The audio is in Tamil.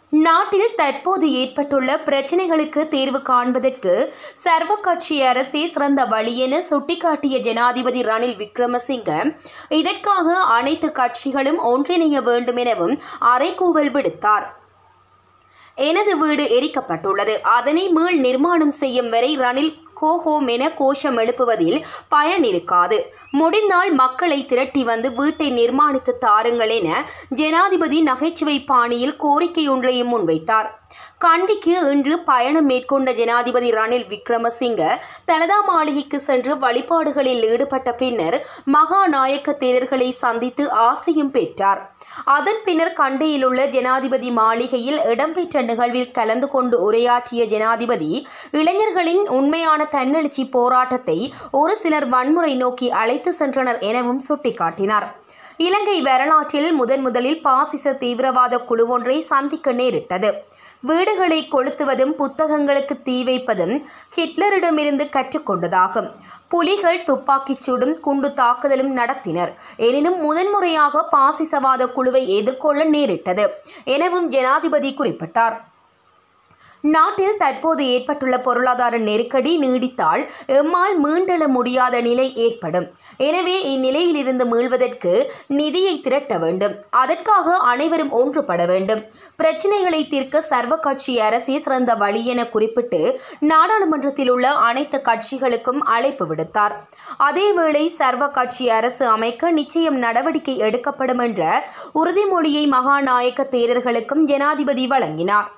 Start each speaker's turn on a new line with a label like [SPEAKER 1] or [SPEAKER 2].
[SPEAKER 1] நாட்டில் தற்போது ஏற்பட்டுள்ள பிரச்சினைகளுக்கு தீர்வு காண்பதற்கு சர்வ கட்சி அரசே சிறந்த வழி என சுட்டிக்காட்டிய ஜனாதிபதி ரணில் விக்ரமசிங்க இதற்காக அனைத்து கட்சிகளும் ஒன்றிணைய வேண்டும் எனவும் அறைகூவல் விடுத்தார் எனது வீடு எரிக்கப்பட்டுள்ளது அதனை மீள் நிர்மாணம் செய்யும் வரை ரணில் கோஹோம் என கோஷம் எழுப்புவதில் பயன் இருக்காது முடிந்தால் மக்களை திரட்டி வந்து வீட்டை நிர்மாணித்து தாருங்கள் என ஜனாதிபதி நகைச்சுவை பாணியில் கோரிக்கை ஒன்றையும் முன்வைத்தார் கண்டிக்கு இன்று பயணம் மேற்கொண்ட ஜனாதிபதி ரணில் விக்ரமசிங்க தலதா மாளிகைக்கு சென்று வழிபாடுகளில் ஈடுபட்ட பின்னர் மகாநாயக்க தேரர்களை சந்தித்து ஆசையும் பெற்றார் அதன் பின்னர் கண்டியில் உள்ள ஜனாதிபதி மாளிகையில் இடம்பெற்ற நிகழ்வில் கலந்து கொண்டு உரையாற்றிய ஜனாதிபதி இளைஞர்களின் உண்மையான தன்னெழுச்சி போராட்டத்தை ஒரு சிலர் வன்முறை நோக்கி அழைத்து சென்றனர் எனவும் சுட்டிக்காட்டினார் இலங்கை வரலாற்றில் முதன் முதலில் பாசிச தீவிரவாத குழு ஒன்றை சந்திக்க நேரிட்டது வீடுகளை கொளுத்துவதும் புத்தகங்களுக்கு தீ வைப்பதும் ஹிட்லரிடமிருந்து கற்றுக்கொண்டதாகும் புலிகள் துப்பாக்கிச் சூடும் குண்டு தாக்குதலும் நடத்தினர் எனினும் முதன்முறையாக பாசிசவாத குழுவை எதிர்கொள்ள நேரிட்டது எனவும் ஜனாதிபதி குறிப்பிட்டார் நாட்டில் தற்போது ஏற்பட்டுள்ள பொருளாதார நெருக்கடி நீடித்தால் எம்மால் மீண்டெழ முடியாத நிலை ஏற்படும் எனவே இந்நிலையிலிருந்து மீள்வதற்கு நிதியை திரட்ட வேண்டும் அதற்காக அனைவரும் ஒன்றுபட வேண்டும் பிரச்சினைகளை தீர்க்க சர்வ கட்சி அரசே சிறந்த வழி என குறிப்பிட்டு நாடாளுமன்றத்தில் உள்ள அனைத்து கட்சிகளுக்கும் அழைப்பு விடுத்தார் அதேவேளை சர்வ கட்சி அரசு அமைக்க நிச்சயம் நடவடிக்கை எடுக்கப்படும் என்ற உறுதிமொழியை மகாநாயக்க தேரர்களுக்கும் ஜனாதிபதி வழங்கினார்